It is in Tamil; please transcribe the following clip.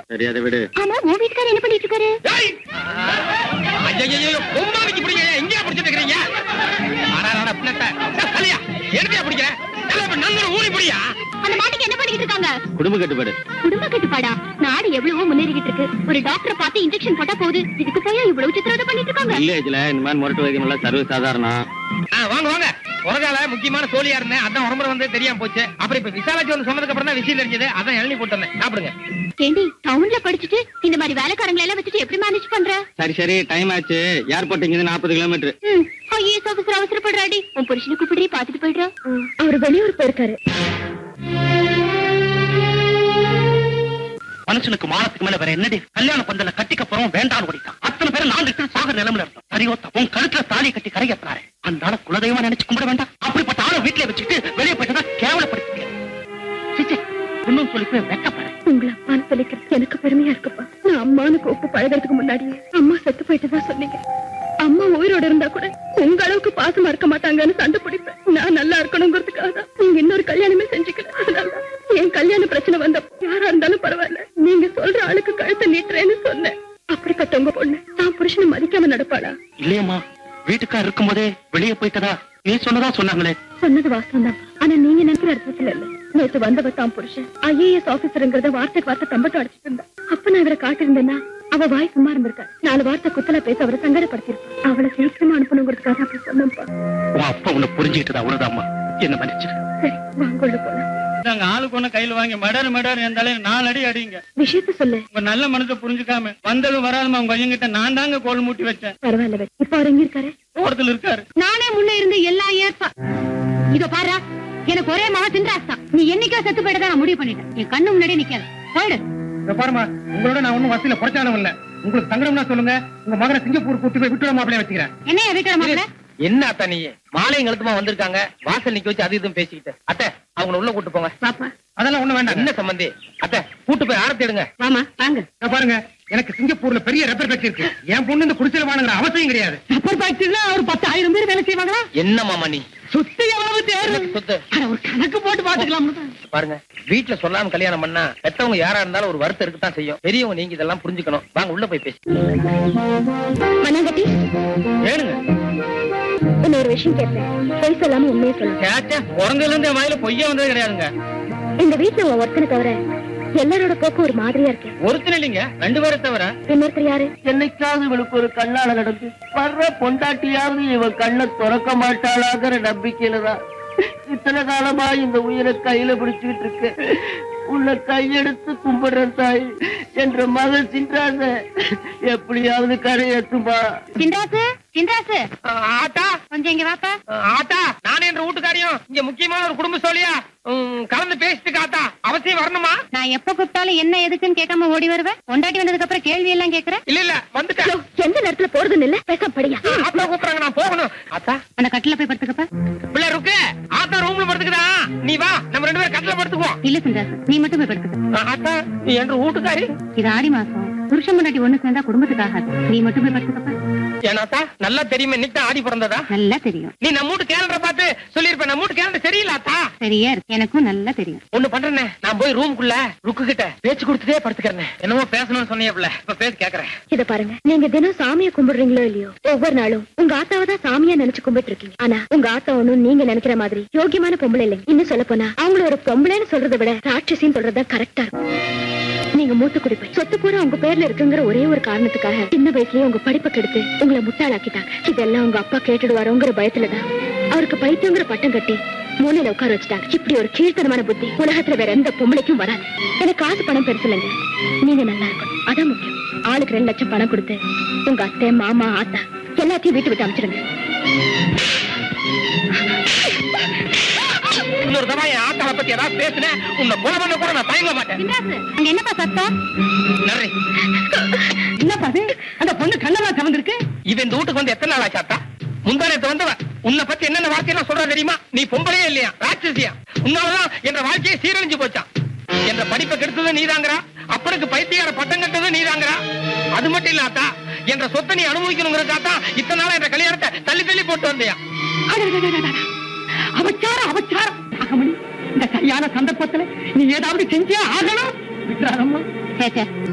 சரி அதை விடு ஆமா உன் வீட்டுக்காரர் என்ன பண்ணிட்டு இருக்காரு ஏய்! ஐயையையோ, பொம்மாமிக்கு பிடிங்க எங்கேயா பிடிச்சிட்டு இருக்கிறீங்க அடா, அடா, பின்னட்ட. ஏய், தலையா, எதுக்குயா பிடிக்கிற? ஏய், இப்ப நண்பர் ஊனி பிடியா? அந்த மாட்டுக்கு என்ன பண்ணிட்டு இருக்காங்க குடும்ப கட்டுப்பாடு குடும்ப கட்டுப்பாடா நாடு எவ்வளவோ முன்னேறிக்கிட்டு இருக்கு ஒரு டாக்டரை பார்த்து இன்ஜெக்ஷன் போட்டா போகுது இதுக்கு போய் இவ்வளவு சித்திரவதை பண்ணிட்டு இருக்காங்க வில்லேஜ்ல இந்த மாதிரி முரட்டு வைக்கம் எல்லாம் சர்வ சாதாரணம் ஆ, வாங்க வாங்க உலகால முக்கியமான சோழியா இருந்தேன் அதான் உடம்புல வந்து தெரியாம போச்சு அப்புறம் இப்ப விசாலாச்சி வந்து சொன்னதுக்கு அப்புறம் தான் விஷயம் தெரிஞ்சது அதான் இளநீ போட்டு வந்தேன் சாப்பிடுங்க ஏண்டி டவுன்ல படிச்சுட்டு இந்த மாதிரி வேலைக்காரங்களை எல்லாம் வச்சுட்டு எப்படி மேனேஜ் பண்ற சரி சரி டைம் ஆச்சு ஏர்போர்ட் இங்க நாற்பது கிலோமீட்டர் ம் ஐஏஎஸ் ஆபீசர் அவசரப்படுறாடி உன் புருஷனை கூப்பிடுறீ பாத்துட்டு போயிடுறா அவர் வெளியூர் போயிருக்காரு மனுஷனுக்கு மானத்துக்கு மேல வேற என்னடி கல்யாண பந்தல கட்டிக்க போறோம் வேண்டாம் ஓடிட்டான் அத்தனை பேரும் நான் இருக்கிற சாக நிலைமையில இருந்தோம் சரியோ உன் கழுத்துல தாலியை கட்டி கரையத்தினாரு அந்த ஆளை குலதெய்வமா நினைச்சு கும்பிட வேண்டாம் அப்படிப்பட்ட ஆளை வீட்டுல வச்சுட்டு வெளியே போயிட்டா கேவலப்படுத்திக்க சிச்சி இன்னும் சொல்லி போய் வெக்கப்படுறேன் உங்களை அம்மான்னு சொல்லிக்கிறது எனக்கு பெருமையா இருக்குப்பா நான் அம்மானு கூப்பிட்டு பழகிறதுக்கு முன்னாடியே அம்மா செத்து போயிட்டு சொன்னீங்க அம்மா உயிரோட இருந்தா கூட உங்க அளவுக்கு பாசமா இருக்க மாட்டாங்கன்னு சண்டை பிடிப்பேன் நான் நல்லா இருக்கணுங்கிறதுக்காக தான் நீங்க இன்னொரு கல்யாணமே செஞ்சுக்கல அதனாலதான் என் கல்யாண பிரச்சனை வந்த யாரா இருந்தாலும் பரவாயில்ல நீங்க சொல்ற ஆளுக்கு கழுத்தை நீட்டுறேன்னு சொன்னேன் அப்படிப்பட்ட உங்க பொண்ணு தான் புருஷனை மதிக்காம நடப்பாளா இல்லையம்மா வீட்டுக்கார் இருக்கும்போதே வெளியே போயிட்டதா நீ சொன்னதா சொன்னாங்களே சொன்னது வாஸ்தவம் தான் ஆனா நீங்க நினைக்கிற அர்த்தத்துல இல்ல நேத்து வந்தவ தான் புருஷன் ஐஏஎஸ் ஆபீசருங்கிறத வார்த்தைக்கு வார்த்தை தம்பட்டம் அடிச்சிட்டு இருந்தா அப்ப நான் இவரை காட்டியிருந்தேன்னா அவ வாய் சும்மா இருந்திருக்கா நாலு வார்த்தை குத்தலா பேச அவரை சங்கடப்படுத்திருப்பா அவளை சீக்கிரமா அனுப்பணுங்கிறதுக்காக அப்படி சொன்னப்பா உன் அப்பா உன்னை புரிஞ்சுக்கிட்டதா அவ்வளவுதாம்மா என்ன மன்னிச்சிரு சரி வாங்க உள்ள போலாம் நாங்க ஆளுக்கு ஒண்ணு கையில வாங்கி மடர் மடர் இருந்தாலே நாலு அடி அடிங்க விஷயத்த சொல்லு உங்க நல்ல மனசை புரிஞ்சுக்காம வந்ததும் வராதமா உங்க பையன்கிட்ட நான் தாங்க கோல் மூட்டி வச்சேன் பரவாயில்ல வை. இப்ப அவர் எங்க இருக்காரு தோட்டத்துல இருக்காரு நானே முன்ன இருந்து எல்லாம் ஏற்பா இதோ பாரு எனக்கு ஒரே மகன் சின்ராஸ் தான் நீ என்னைக்கோ செத்து போயிட்டு நான் முடிவு பண்ணிட்டேன் என் கண்ணு முன்னாடியே நிக்காத போயிடு இங்க பாருமா உங்களோட நான் ஒண்ணும் வசதியில புறச்சாலும் இல்ல உங்களுக்கு சங்கடம்னா சொல்லுங்க உங்க மகனை சிங்கப்பூர் கூட்டி போய் விட்டு மாப்பிளைய வச்சுக்கிறேன் என்ன வீட்டுல மாப்பிள்ள என்ன அத்தா நீ மாலையும் கழுத்துமா வந்திருக்காங்க வாசல் நிக்க வச்சு அது இதுவும் பேசிக்கிட்டு அத்தை அவங்கள உள்ள கூட்டு போங்க பாப்பா அதெல்லாம் ஒண்ணு வேண்டாம் என்ன சம்பந்தி அத்தை கூட்டு போய் ஆரத்தி எடுங்க வாமா வாங்க இங்க பாருங்க எனக்கு சிங்கப்பூர்ல பெரிய ரப்பர் ஃபேக்டரி இருக்கு என் பொண்ணு இந்த குடிசையில வாங்குற அவசியம் கிடையாது ரப்பர் ஃபேக்டரியில ஒரு பத்து ஆயிரம் பேர் வேலை செய்வாங்களா என்ன மாமா நீ சுத்தி எவ்வளவு தேவை எனக்கு சொத்து அட, ஒரு கணக்கு போட்டு பாத்துக்கலாம் பாருங்க வீட்டுல சொல்லாம கல்யாணம் பண்ணா பெத்தவங்க யாரா இருந்தாலும் ஒரு வருத்தம் இருக்குதான் செய்யும் பெரியவங்க நீங்க இதெல்லாம் புரிஞ்சுக்கணும் வாங்க உள்ள போய் பேசி மண்ணாங்கட்டி வேணுங்க என்ன ஒரு விஷயம் கேட்பேன் பொய் சொல்லாம உண்மையை சொல்லு சேச்சா பிறந்ததுல இருந்து என் வாயில பொய்யே வந்தது கிடையாதுங்க இந்த வீட்டுல உன் ஒருத்தனை தவிர எல்லாரோட போக்கும் ஒரு மாதிரியா இருக்கு ஒருத்தன இல்லைங்க ரெண்டு பேரை தவிர இன்னொருத்தர் யாரு என்னைக்காவது இவளுக்கு ஒரு கண்ணால நடந்து வர்ற பொண்டாட்டியாவது இவ கண்ணை திறக்க மாட்டாளாங்கிற நம்பிக்கையில தான் இத்தனை காலமா இந்த உயிரை கையில பிடிச்சுக்கிட்டு இருக்கு உன்னை கையெடுத்து கும்பிடுறேன் தாய் என்ற மகள் சின்றாச எப்படியாவது கரையேற்றுமா சின்ராசு சின்ராசு ஆத்தா கொஞ்சம் இங்க வாப்பா ஆத்தா நானே என்ற வீட்டுக்காரியும் இங்க முக்கியமான ஒரு குடும்ப சோழியா ம், கலந்து பேசிட்டு ஆத்தா அவசியம் வரணுமா நான் எப்ப கூப்பிட்டாலும் என்ன எதுக்குன்னு கேட்காம ஓடி வருவேன் பொண்டாட்டி வந்ததுக்கு அப்புறம் கேள்வி எல்லாம் கேக்குறேன் இல்ல இல்ல வந்துட்டேன் எந்த நேரத்துல போறதுன்னு இல்ல பேச படியா ஆத்தா கூப்பிடுறாங்க நான் போகணும் ஆத்தா அந்த கட்டில போய் படுத்துக்கப்பா பிள்ளை இருக்கு ஆத்தா ரூம்ல படுத்துக்கிறா நீ வா நம்ம ரெண்டு பேரும் கட்டில படுத்துக்குவோம் இல்ல சின்ராசு நீ மட்டும் போய் படுத்துக்க ஆத்தா நீ என்ற வீட்டுக்காரி இது ஆடி மாசம் புருஷன் முன்னாடி ஒண்ணு சேர்ந்தா குடும்பத்துக்கு ஆகாது நீ மட்டும் போய் படுத்துக்கப்பா ஏனாத்தா நல்லா தெரியுமே இன்னைக்கு தான் ஆடி பிறந்ததா நல்லா தெரியும் நீ நம்ம வீட்டு கேலண்டரை பார்த்து சொல்லிருப்ப நம்ம வீட்டு கேலண்டர் சரியில்லாத்தா சரியா இருக்கு எனக்கும் நல்லா தெரியும் ஒண்ணு பண்றேனே நான் போய் ரூமுக்குள்ள ருக்கு கிட்ட பேச்சு கொடுத்துட்டே படுத்துக்கிறேன் என்னமோ பேசணும்னு சொன்னீங்கல்ல இப்ப பேசி கேக்குறேன் இத பாருங்க நீங்க தினம் சாமியை கும்பிடுறீங்களோ இல்லையோ ஒவ்வொரு நாளும் உங்க ஆத்தாவை தான் சாமியா நினைச்சு கும்பிட்டு இருக்கீங்க ஆனா உங்க ஆத்தா ஒண்ணும் நீங்க நினைக்கிற மாதிரி யோகியமான பொம்பளை இல்லைங்க இன்னும் சொல்ல போனா அவங்கள ஒரு பொம்பளைன்னு சொல்றதை விட ராட்சசின்னு சொல்றதா கரெக்டா இருக்கும் நீங்க மூத்த குடிப்பை சொத்து பூரா உங்க பேர்ல இருக்குங்கிற ஒரே ஒரு காரணத்துக்காக சின்ன வயசுலயே உங்க படிப்பை கெடுத்து உங்களை முட்டாளாக்கிட்டாங்க இதெல்லாம் உங்க அப்பா கேட்டுடுவாரோங்கிற பயத்துலதான் அவருக்கு பைத்தியங்கிற பட்டம் கட்டி மூலையில உட்கார வச்சுட்டாங்க இப்படி ஒரு கீழ்த்தனமான புத்தி உலகத்துல வேற எந்த பொம்பளைக்கும் வராது எனக்கு காசு பணம் பெருசு இல்லைங்க நீங்க நல்லா இருக்கணும் அதான் முக்கியம் ஆளுக்கு ரெண்டு லட்சம் பணம் கொடுத்து உங்க அத்தை மாமா ஆத்தா எல்லாத்தையும் வீட்டு விட்டு அமைச்சிருங்க இன்னொரு தடவை என் ஆத்தாவை பத்தி ஏதாவது பேசுனேன் உன்னை கொலை பண்ண கூட நான் தயங்க மாட்டேன் அங்க என்னப்பா சத்தம் நன்றி என்னப்பா அது அந்த பொண்ணு கண்ணெல்லாம் கவர்ந்திருக்கு இவன் இந்த வீட்டுக்கு வந்து எத்தனை நாள் ஆச்சு ஆத்தா முந்தானத்து வந்தவ உன்னை பத்தி என்னென்ன வார்த்தையெல்லாம் சொல்றா தெரியுமா நீ பொம்பளையே இல்லையா ராட்சசியா உன்னாலதான் என்ற வாழ்க்கையை சீரழிஞ்சு போச்சான் என்ற படிப்பை கெடுத்தது நீதாங்கிறா அப்பனுக்கு பைத்தியார பட்டம் கட்டது நீதாங்கிறா அது மட்டும் இல்ல ஆத்தா என்ற சொத்தை நீ அனுபவிக்கணுங்கிறதுக்காக இத்தனை நாள் என்ற கல்யாணத்தை தள்ளி தள்ளி போட்டு வந்தியா அவச்சாரம் அவச்சாரம் அகமணி இந்த சரியான சந்தர்ப்பத்துல நீ ஏதாவது செஞ்சே ஆகணும் விட்டுறாதம்மா சே, சே.